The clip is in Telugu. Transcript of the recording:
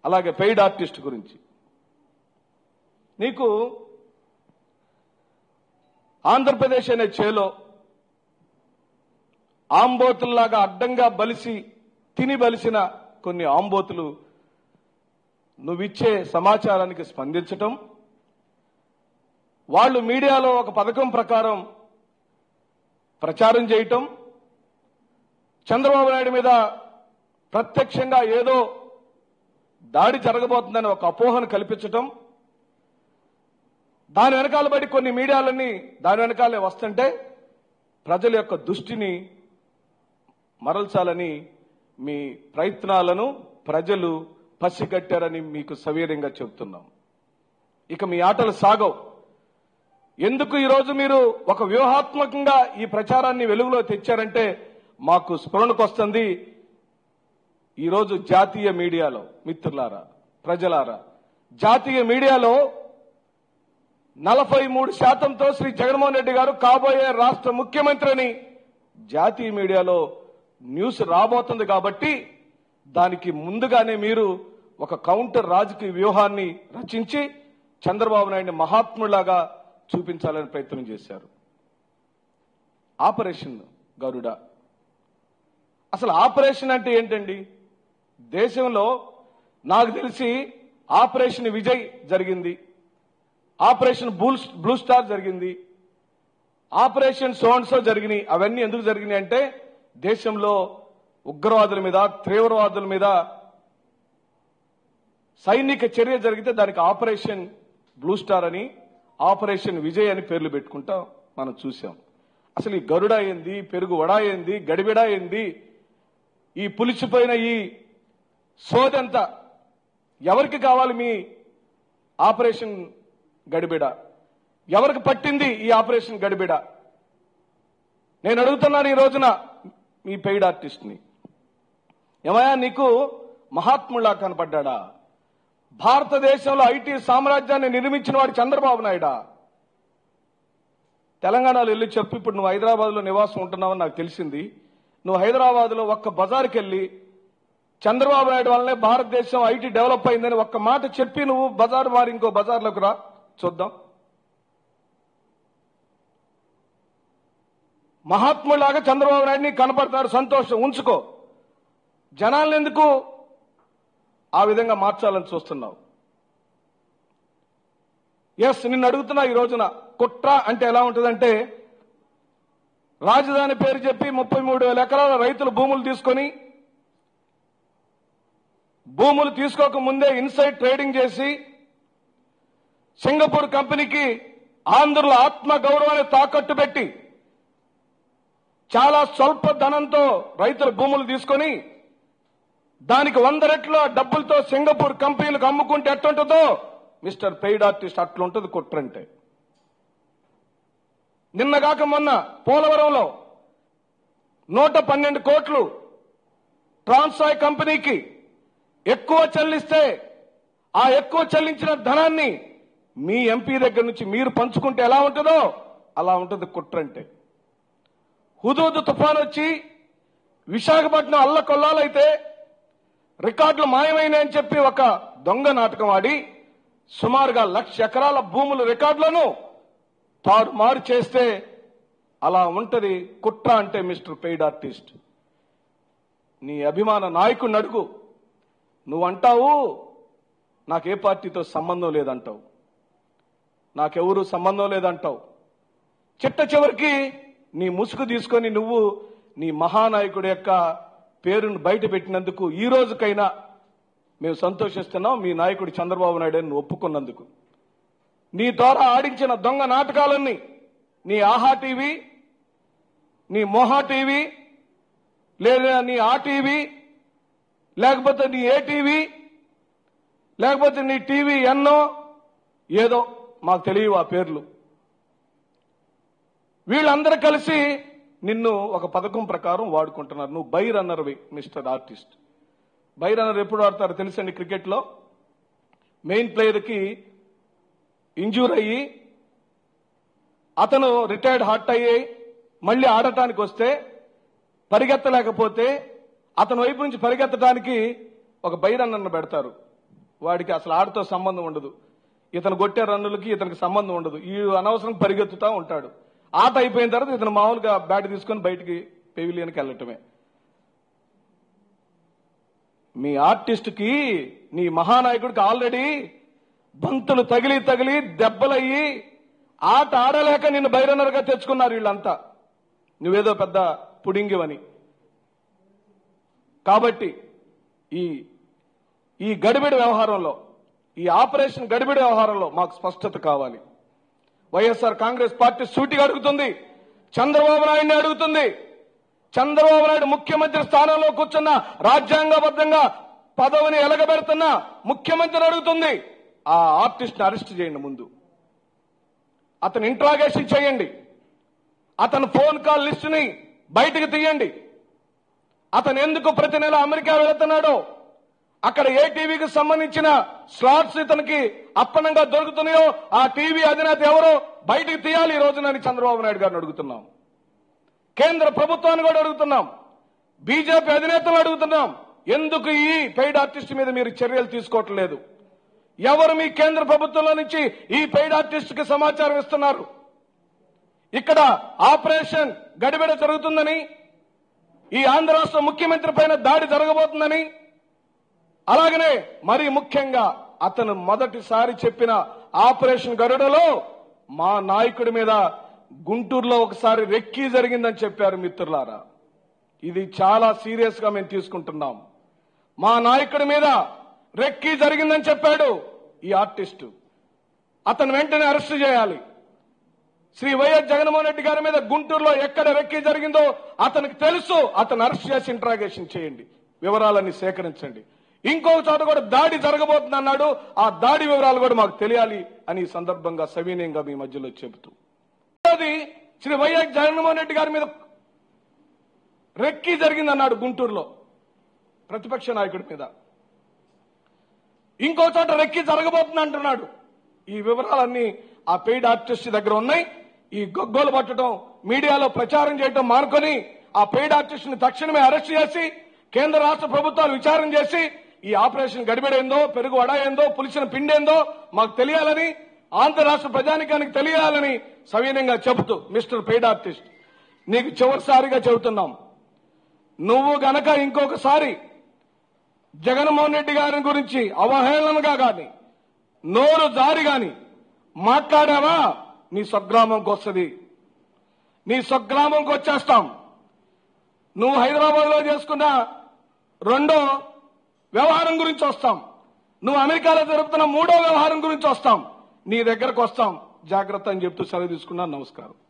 అలాగే పెయిడ్ ఆర్టిస్ట్ గురించి నీకు ఆంధ్రప్రదేశ్ అనే చేలో ఆంబోతుల్లాగా అడ్డంగా బలిసి తిని బలిసిన కొన్ని ఆంబోతులు నువ్విచ్చే సమాచారానికి స్పందించటం వాళ్ళు మీడియాలో ఒక పథకం ప్రకారం ప్రచారం చేయటం చంద్రబాబు నాయుడు మీద ప్రత్యక్షంగా ఏదో దాడి జరగబోతుందని ఒక అపోహను కల్పించటం దాని వెనకాల బట్టి కొన్ని మీడియాలన్నీ దాని వెనకాలే వస్తుంటే ప్రజల యొక్క దృష్టిని మరల్చాలని మీ ప్రయత్నాలను ప్రజలు పసిగట్టారని మీకు సవీర్యంగా చెబుతున్నాం ఇక మీ ఆటలు సాగవు ఎందుకు ఈరోజు మీరు ఒక వ్యూహాత్మకంగా ఈ ప్రచారాన్ని వెలుగులో తెచ్చారంటే మాకు స్ఫురణకు వస్తుంది ఈరోజు జాతీయ మీడియాలో మిత్రులారా ప్రజలారా జాతీయ మీడియాలో నలభై మూడు శాతంతో శ్రీ జగన్మోహన్ రెడ్డి గారు కాబోయే రాష్ట్ర ముఖ్యమంత్రి అని జాతీయ మీడియాలో న్యూస్ రాబోతుంది కాబట్టి దానికి ముందుగానే మీరు ఒక కౌంటర్ రాజకీయ వ్యూహాన్ని రచించి చంద్రబాబు నాయుడిని మహాత్ములాగా చూపించాలని ప్రయత్నం చేశారు ఆపరేషన్ గరుడ అసలు ఆపరేషన్ అంటే ఏంటండి దేశంలో నాకు తెలిసి ఆపరేషన్ విజయ్ జరిగింది ఆపరేషన్ బూల్ బ్లూ స్టార్ జరిగింది ఆపరేషన్ సోన్సో జరిగినాయి అవన్నీ ఎందుకు జరిగినాయి అంటే దేశంలో ఉగ్రవాదుల మీద తీవ్రవాదుల మీద సైనిక చర్య జరిగితే దానికి ఆపరేషన్ బ్లూ స్టార్ అని ఆపరేషన్ విజయ్ అని పేర్లు పెట్టుకుంటా మనం చూసాం అసలు ఈ గరుడ ఏంది పెరుగు వడ ఏంది గడిబిడ ఏంది ఈ పులిచిపోయిన ఈ సోదంతా ఎవరికి కావాలి మీ ఆపరేషన్ గడిబిడ ఎవరికి పట్టింది ఈ ఆపరేషన్ గడిబిడ నేను అడుగుతున్నాను ఈ రోజున మీ పెయిడ్ ఆర్టిస్ట్ ని ఏమయ్యా నీకు మహాత్ములా కనపడ్డా భారతదేశంలో ఐటీ సామ్రాజ్యాన్ని నిర్మించిన వాడు చంద్రబాబు నాయుడా తెలంగాణలో వెళ్ళి చెప్పు ఇప్పుడు నువ్వు హైదరాబాద్ లో నివాసం ఉంటున్నావని నాకు తెలిసింది నువ్వు హైదరాబాద్ లో ఒక్క బజార్కి వెళ్ళి చంద్రబాబు నాయుడు వల్లనే భారతదేశం ఐటీ డెవలప్ అయిందని ఒక్క మాట చెప్పి నువ్వు బజార్ మారి ఇంకో బజార్లోకి రా చూద్దాం మహాత్ములాగా చంద్రబాబు నాయుడిని కనపడతాడు సంతోషం ఉంచుకో జనాలను ఎందుకు ఆ విధంగా మార్చాలని చూస్తున్నావు ఎస్ నిన్ను అడుగుతున్నా ఈ రోజున కుట్ర అంటే ఎలా ఉంటుందంటే రాజధాని పేరు చెప్పి ముప్పై మూడు వేల ఎకరాల రైతులు భూములు తీసుకొని భూములు తీసుకోక ముందే ఇన్సైడ్ ట్రేడింగ్ చేసి సింగపూర్ కంపెనీకి ఆంధ్రుల ఆత్మ గౌరవాన్ని తాకట్టు పెట్టి చాలా స్వల్ప ధనంతో రైతుల భూములు తీసుకొని దానికి వంద రెట్ల డబ్బులతో సింగపూర్ కంపెనీలకు అమ్ముకుంటే ఎట్టుంటుందో మిస్టర్ పెయిడ్ ఆర్టిస్ట్ అట్లుంటుంది కుట్రంటే నిన్నగాక మొన్న పోలవరంలో నూట పన్నెండు కోట్లు ట్రాన్సాయ్ కంపెనీకి ఎక్కువ చెల్లిస్తే ఆ ఎక్కువ చెల్లించిన ధనాన్ని మీ ఎంపీ దగ్గర నుంచి మీరు పంచుకుంటే ఎలా ఉంటుందో అలా ఉంటుంది కుట్రంటే హుదూదు తుఫాన్ వచ్చి విశాఖపట్నం అల్లకొల్లాలైతే రికార్డులు మాయమైనాయని చెప్పి ఒక దొంగ నాటకం ఆడి సుమారుగా లక్ష ఎకరాల భూముల రికార్డులను తారుమారు చేస్తే అలా ఉంటది కుట్ర అంటే మిస్టర్ పెయిడ్ ఆర్టిస్ట్ నీ అభిమాన నాయకుడిని అడుగు నువ్వు అంటావు నాకు ఏ పార్టీతో సంబంధం లేదంటావు నాకెవరు సంబంధం లేదంటావు చిట్ట చివరికి నీ ముసుగు తీసుకొని నువ్వు నీ మహానాయకుడి యొక్క పేరును బయట పెట్టినందుకు ఈ రోజుకైనా మేము సంతోషిస్తున్నాం మీ నాయకుడు చంద్రబాబు నాయుడు అని ఒప్పుకున్నందుకు నీ ద్వారా ఆడించిన దొంగ నాటకాలన్నీ నీ ఆహా టీవీ నీ మోహా టీవీ లేదా నీ ఆ టీవీ లేకపోతే నీ ఏ టీవీ లేకపోతే నీ టీవీ ఎన్నో ఏదో మాకు తెలియవు ఆ పేర్లు వీళ్ళందరూ కలిసి నిన్ను ఒక పథకం ప్రకారం వాడుకుంటున్నారు నువ్వు బై రన్నర్వి మిస్టర్ ఆర్టిస్ట్ బై రన్నర్ ఎప్పుడు ఆడతారు తెలుసండి క్రికెట్లో మెయిన్ ప్లేయర్కి ఇంజూర్ అయ్యి అతను రిటైర్డ్ హార్ట్ అయ్యి మళ్ళీ ఆడటానికి వస్తే పరిగెత్తలేకపోతే అతని వైపు నుంచి పరిగెత్తడానికి ఒక బై రన్నర్ను పెడతారు వాడికి అసలు ఆడితో సంబంధం ఉండదు ఇతను కొట్టే రన్నులకి ఇతనికి సంబంధం ఉండదు ఈ అనవసరం పరిగెత్తుతా ఉంటాడు ఆట అయిపోయిన తర్వాత ఇతను మామూలుగా బ్యాట్ తీసుకొని బయటికి పెవిలియన్కి వెళ్ళటమే మీ ఆర్టిస్ట్కి నీ మహానాయకుడికి ఆల్రెడీ బంతులు తగిలి తగిలి దెబ్బలయ్యి ఆట ఆడలేక నిన్ను బైరనర్గా తెచ్చుకున్నారు వీళ్ళంతా నువ్వేదో పెద్ద పుడింగివని కాబట్టి ఈ ఈ గడిబిడి వ్యవహారంలో ఈ ఆపరేషన్ గడిబిడి వ్యవహారంలో మాకు స్పష్టత కావాలి వైఎస్ఆర్ కాంగ్రెస్ పార్టీ సూటిగా అడుగుతుంది చంద్రబాబు నాయుడిని అడుగుతుంది చంద్రబాబు నాయుడు ముఖ్యమంత్రి స్థానంలో కూర్చున్న రాజ్యాంగబద్ధంగా పదవిని ఎలగబెడుతున్న ముఖ్యమంత్రిని అడుగుతుంది ఆ ఆర్టిస్ట్ అరెస్ట్ చేయండి ముందు అతను ఇంట్రాగేషన్ చేయండి అతని ఫోన్ కాల్ లిస్టుని బయటకు తీయండి అతను ఎందుకు ప్రతి నెల అమెరికా వెళుతున్నాడో అక్కడ ఏ టీవీకి సంబంధించిన స్లాట్స్ ఇతనికి అప్పనంగా దొరుకుతున్నాయో ఆ టీవీ అధినేత ఎవరో బయటకు తీయాలి ఈ రోజునని చంద్రబాబు నాయుడు గారిని అడుగుతున్నాం కేంద్ర ప్రభుత్వాన్ని కూడా అడుగుతున్నాం బీజేపీ అధినేతలు అడుగుతున్నాం ఎందుకు ఈ పెయిడ్ ఆర్టిస్ట్ మీద మీరు చర్యలు తీసుకోవట్లేదు ఎవరు మీ కేంద్ర ప్రభుత్వంలో నుంచి ఈ పెయిడ్ ఆర్టిస్ట్ కి సమాచారం ఇస్తున్నారు ఇక్కడ ఆపరేషన్ గడిబిడ జరుగుతుందని ఈ ఆంధ్ర రాష్ట్ర ముఖ్యమంత్రి పైన దాడి జరగబోతుందని అలాగనే మరి ముఖ్యంగా అతను మొదటిసారి చెప్పిన ఆపరేషన్ గరుడలో మా నాయకుడి మీద గుంటూరులో ఒకసారి రెక్కీ జరిగిందని చెప్పారు మిత్రులారా ఇది చాలా సీరియస్ గా మేము తీసుకుంటున్నాం మా నాయకుడి మీద రెక్కీ జరిగిందని చెప్పాడు ఈ ఆర్టిస్టు అతను వెంటనే అరెస్ట్ చేయాలి శ్రీ వైఎస్ జగన్మోహన్ రెడ్డి గారి మీద గుంటూరులో ఎక్కడ రెక్కీ జరిగిందో అతనికి తెలుసు అతను అరెస్ట్ చేసి ఇంట్రాగేషన్ చేయండి వివరాలన్నీ సేకరించండి ఇంకొక చోట కూడా దాడి జరగబోతుంది అన్నాడు ఆ దాడి వివరాలు కూడా మాకు తెలియాలి అని ఈ సందర్భంగా సవినయంగా మీ మధ్యలో చెబుతూ రెండోది శ్రీ వైఎస్ జగన్మోహన్ రెడ్డి గారి మీద రెక్కీ జరిగిందన్నాడు గుంటూరులో ప్రతిపక్ష నాయకుడి మీద ఇంకో చోట రెక్కి జరగబోతుంది అంటున్నాడు ఈ వివరాలన్నీ ఆ పెయిడ్ ఆర్టిస్ట్ దగ్గర ఉన్నాయి ఈ గొగ్గోలు పట్టడం మీడియాలో ప్రచారం చేయడం మానుకొని ఆ పెయిడ్ ఆర్టిస్ట్ ని తక్షణమే అరెస్ట్ చేసి కేంద్ర రాష్ట్ర ప్రభుత్వాలు విచారణ చేసి ఈ ఆపరేషన్ గడిబిడేందో పెరుగు వడాయిందో పులిసిన పిండేందో మాకు తెలియాలని ఆంధ్ర రాష్ట్ర ప్రజానికానికి తెలియాలని సవినయంగా చెబుతూ మిస్టర్ పెయిడ్ ఆర్టిస్ట్ నీకు చివరిసారిగా చెబుతున్నాం నువ్వు గనక ఇంకొకసారి జగన్మోహన్ రెడ్డి గారి గురించి అవహేళనగా గాని నోరు జారి గాని మాట్లాడావా నీ స్వగ్రామంకి వస్తుంది నీ స్వగ్రామంకి వచ్చేస్తాం నువ్వు హైదరాబాద్ లో చేసుకున్న రెండో వ్యవహారం గురించి వస్తాం నువ్వు అమెరికాలో జరుపుతున్న మూడో వ్యవహారం గురించి వస్తాం నీ దగ్గరకు వస్తాం జాగ్రత్త అని చెప్తూ సెలవు తీసుకున్నాను నమస్కారం